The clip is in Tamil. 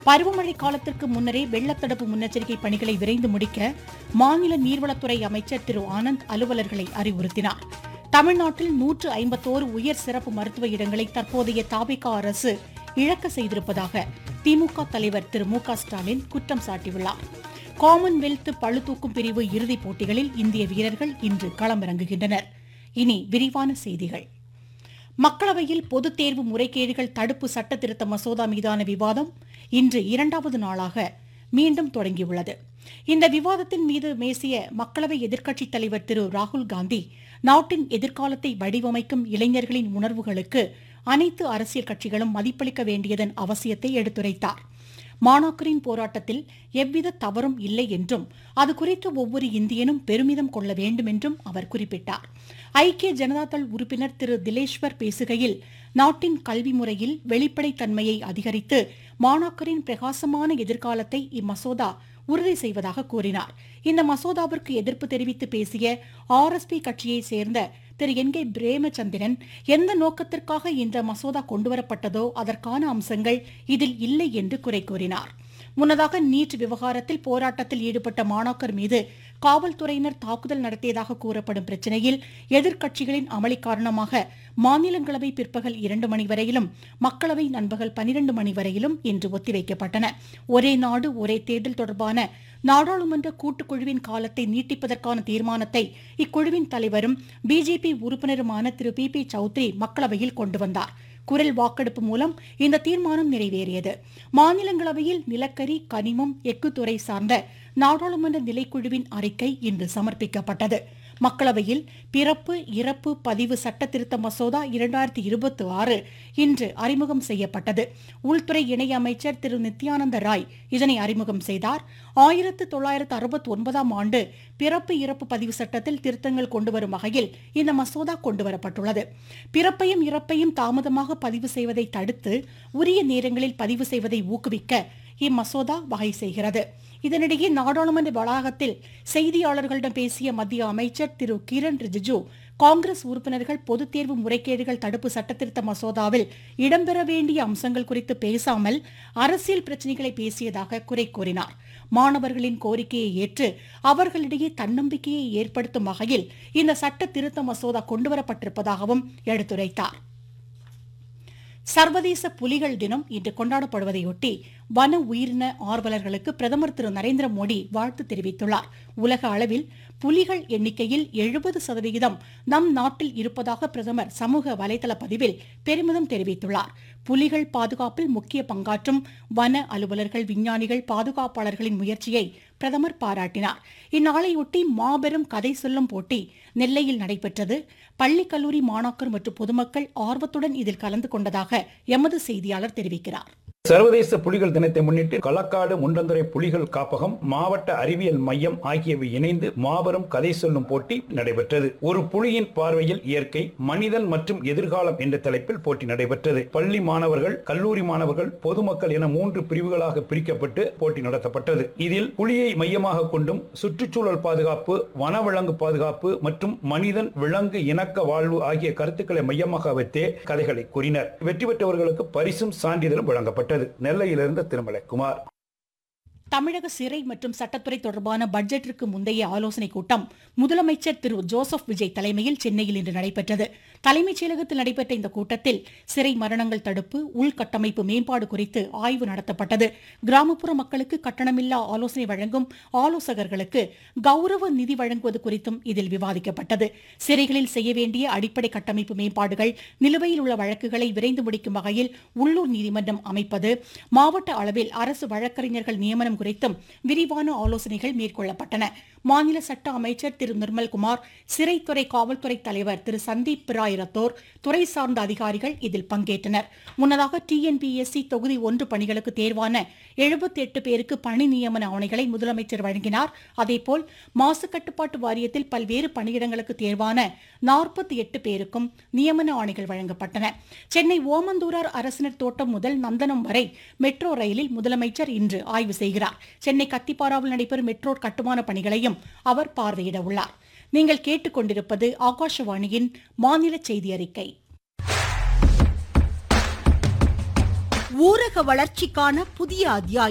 பருவமழை காலத்திற்கு முன்னரே வெள்ளத்தடுப்பு முன்னெச்சரிக்கை பணிகளை விரைந்து முடிக்க மாநில நீர்வளத்துறை அமைச்சர் திரு ஆனந்த் அலுவலர்களை அறிவுறுத்தினார் தமிழ்நாட்டில் நூற்று ஐம்பத்தோரு உயர் சிறப்பு மருத்துவ இடங்களை தற்போதைய தாபிகா அரசு இழக்க செய்திருப்பதாக திமுக தலைவர் திரு மு க ஸ்டாலின் குற்றம் சாட்டியுள்ளார் காமன்வெல்த் பளுதூக்கும் பிரிவு இறுதிப் போட்டிகளில் இந்திய வீரர்கள் இன்று களமிறங்குகின்றனர் இனி விரிவான செய்திகள் மக்களவையில் பொதுத் தேர்வு முறைகேடுகள் தடுப்பு சட்ட திருத்த மசோதா மீதான விவாதம் இன்று இரண்டாவது நாளாக மீண்டும் தொடங்கியுள்ளது இந்த விவாதத்தின் மீது பேசிய மக்களவை எதிர்க்கட்சித் தலைவர் திரு ராகுல் காந்தி நாட்டின் எதிர்காலத்தை வடிவமைக்கும் இளைஞர்களின் உணர்வுகளுக்கு அனைத்து அரசியல் கட்சிகளும் மதிப்பளிக்க வேண்டியதன் அவசியத்தை எடுத்துரைத்தார் மாணாக்கரின் போராட்டத்தில் எவ்வித தவறும் இல்லை என்றும் அது குறித்து ஒவ்வொரு இந்தியனும் பெருமிதம் கொள்ள வேண்டும் என்றும் அவர் குறிப்பிட்டார் ஐக்கிய ஜனதாதள் உறுப்பினர் திரு திலேஸ்வர் பேசுகையில் நாட்டின் கல்வி முறையில் வெளிப்படைத்தன்மையை அதிகரித்து மாணாக்கரின் பிரகாசமான எதிர்காலத்தை இம்மசோதா உறுதி செய்வதாக கூறினார் இந்த மசோதாவிற்கு எதிர்ப்பு தெரிவித்து பேசிய ஆர்எஸ்பி கட்சியைச் சேர்ந்த திரு என் கே பிரேமச்சந்திரன் எந்த நோக்கத்திற்காக இந்த மசோதா கொண்டுவரப்பட்டதோ அதற்கான அம்சங்கள் இதில் இல்லை என்று குறை கூறினார் முன்னதாக நீட் விவகாரத்தில் போராட்டத்தில் ஈடுபட்ட மாணாக்கர் மீது காவல்துறையினர் தாக்குதல் நடத்தியதாக கூறப்படும் பிரச்சினையில் எதிர்க்கட்சிகளின் அமளி காரணமாக மாநிலங்களவை பிற்பகல் இரண்டு மணி வரையிலும் மக்களவை நண்பகல் பனிரண்டு மணி வரையிலும் இன்று ஒத்திவைக்கப்பட்டன ஒரே நாடு ஒரே தேர்தல் தொடர்பான நாடாளுமன்ற கூட்டுக்குழுவின் காலத்தை நீட்டிப்பதற்கான தீர்மானத்தை இக்குழுவின் தலைவரும் பிஜேபி உறுப்பினருமான திரு பி பி சௌத்ரி மக்களவையில் கொண்டு வந்தார் குரல் வாக்கெடுப்பு மூலம் இந்த தீர்மானம் நிறைவேறியது மாநிலங்களவையில் நிலக்கரி கனிமம் எஃகுத்துறை சார்ந்த நாடாளுமன்ற நிலைக்குழுவின் அறிக்கை இன்று சமர்ப்பிக்கப்பட்டது மக்களவையில் பிறப்பு இறப்பு பதிவு சட்ட திருத்த மசோதா இரண்டாயிரத்தி இருபத்தி ஆறு இன்று அறிமுகம் செய்யப்பட்டது உள்துறை இணையமைச்சர் திரு நித்யானந்த ராய் இதனை அறிமுகம் செய்தார் ஆயிரத்து தொள்ளாயிரத்து அறுபத்தி ஒன்பதாம் ஆண்டு பிறப்பு இறப்பு பதிவு சட்டத்தில் திருத்தங்கள் கொண்டுவரும் வகையில் இந்த மசோதா கொண்டுவரப்பட்டுள்ளது பிறப்பையும் இறப்பையும் தாமதமாக பதிவு செய்வதை தடுத்து உரிய நேரங்களில் பதிவு செய்வதை ஊக்குவிக்க இம்மசோதா வகை செய்கிறது இதனிடையே நாடாளுமன்ற வளாகத்தில் செய்தியாளர்களிடம் பேசிய மத்திய அமைச்சர் திரு கிரண் ரிஜிஜு காங்கிரஸ் உறுப்பினர்கள் பொதுத் தேர்வு முறைகேடுகள் தடுப்பு சட்டத்திருத்த மசோதாவில் இடம்பெற வேண்டிய அம்சங்கள் குறித்து பேசாமல் அரசியல் பிரச்சினைகளை பேசியதாக குறை கூறினார் மாணவர்களின் கோரிக்கையை ஏற்று அவர்களிடையே தன்னம்பிக்கையை ஏற்படுத்தும் வகையில் இந்த சட்ட திருத்த மசோதா கொண்டுவரப்பட்டிருப்பதாகவும் எடுத்துரைத்தார் சர்வதேச புலிகள் தினம் இன்று கொண்டாடப்படுவதையொட்டி வன உயிரின ஆர்வலர்களுக்கு பிரதமர் திரு நரேந்திர மோடி வாழ்த்து தெரிவித்துள்ளார் உலக அளவில் புலிகள் எண்ணிக்கையில் எழுபது சதவிகிதம் நம் நாட்டில் இருப்பதாக பிரதமர் சமூக வலைதள பதிவில் பெருமிதம் தெரிவித்துள்ளார் புலிகள் பாதுகாப்பில் முக்கிய பங்காற்றும் வன அலுவலர்கள் விஞ்ஞானிகள் பாதுகாப்பாளர்களின் முயற்சியை பிரதமர் பாராட்டினார் இந்நாளையொட்டி மாபெரும் கதை சொல்லும் போட்டி நெல்லையில் நடைபெற்றது பள்ளி கல்லூரி மாணாக்கர் மற்றும் பொதுமக்கள் ஆர்வத்துடன் இதில் கலந்து கொண்டதாக எமது செய்தியாளர் தெரிவிக்கிறார் சர்வதேச புலிகள் தினத்தை முன்னிட்டு களக்காடு முண்டந்துறை புலிகள் காப்பகம் மாவட்ட அறிவியல் மையம் ஆகியவை இணைந்து மாபெரும் கதை சொல்லும் போட்டி நடைபெற்றது ஒரு புலியின் பார்வையில் இயற்கை மனிதன் மற்றும் எதிர்காலம் என்ற தலைப்பில் போட்டி நடைபெற்றது பள்ளி மாணவர்கள் கல்லூரி மாணவர்கள் பொதுமக்கள் என மூன்று பிரிவுகளாக பிரிக்கப்பட்டு போட்டி நடத்தப்பட்டது இதில் புலியை மையமாக கொண்டும் சுற்றுச்சூழல் பாதுகாப்பு வனவிலங்கு பாதுகாப்பு மற்றும் மனிதன் விலங்கு இணக்க வாழ்வு ஆகிய கருத்துக்களை மையமாக வைத்தே கதைகளை கூறினர் வெற்றி பெற்றவர்களுக்கு பரிசும் சான்றிதழும் வழங்கப்பட்டது நெல்லையிலிருந்து திருமலை குமார் தமிழக சிறை மற்றும் சட்டத்துறை தொடர்பான பட்ஜெட்டிற்கு முந்தைய ஆலோசனைக் கூட்டம் முதலமைச்சர் திரு ஜோசப் விஜய் தலைமையில் சென்னையில் இன்று நடைபெற்றது தலைமைச் செயலகத்தில் நடைபெற்ற இந்த கூட்டத்தில் சிறை மரணங்கள் தடுப்பு உள்கட்டமைப்பு மேம்பாடு குறித்து ஆய்வு நடத்தப்பட்டது கிராமப்புற மக்களுக்கு கட்டணமில்லா ஆலோசனை வழங்கும் ஆலோசகர்களுக்கு கௌரவ நிதி வழங்குவது குறித்தும் இதில் விவாதிக்கப்பட்டது சிறைகளில் செய்ய வேண்டிய அடிப்படை கட்டமைப்பு மேம்பாடுகள் நிலுவையில் உள்ள வழக்குகளை விரைந்து முடிக்கும் வகையில் உள்ளூர் நீதிமன்றம் அமைப்பது மாவட்ட அளவில் அரசு வழக்கறிஞர்கள் நியமனம் குறித்தும் விரிவான ஆலோசனைகள் மேற்கொள்ளப்பட்டன மாநில சட்ட அமைச்சர் திரு நிர்மல்குமார் சிறைத்துறை காவல்துறை தலைவர் திரு சந்தீப் பிராய் ரத்தோர் துறை சார்ந்த அதிகாரிகள் இதில் பங்கேற்றனர் முன்னதாக டிஎன்பிஎஸ்சி தொகுதி ஒன்று பணிகளுக்கு தேர்வான எழுபத்தி எட்டு பேருக்கு பணி நியமன ஆணைகளை முதலமைச்சர் வழங்கினார் அதேபோல் மாசு கட்டுப்பாட்டு வாரியத்தில் பல்வேறு பணியிடங்களுக்கு தேர்வான நாற்பத்தி எட்டு பேருக்கும் நியமன ஆணைகள் வழங்கப்பட்டன சென்னை ஓமந்தூரார் அரசினர் தோட்டம் முதல் நந்தனம் வரை மெட்ரோ ரயிலில் முதலமைச்சர் இன்று ஆய்வு செய்கிறார் சென்னை கத்திப்பாராவில் நடைபெறும் மெட்ரோ கட்டுமான பணிகளையும் அவர் பார்வையிட உள்ளார் நீங்கள் கேட்டுக்கொண்டிருப்பது ஆகாஷவாணியின் மாநில செய்தி அறிக்கை ஊரக வளர்ச்சிக்கான புதிய அத்தியாயம்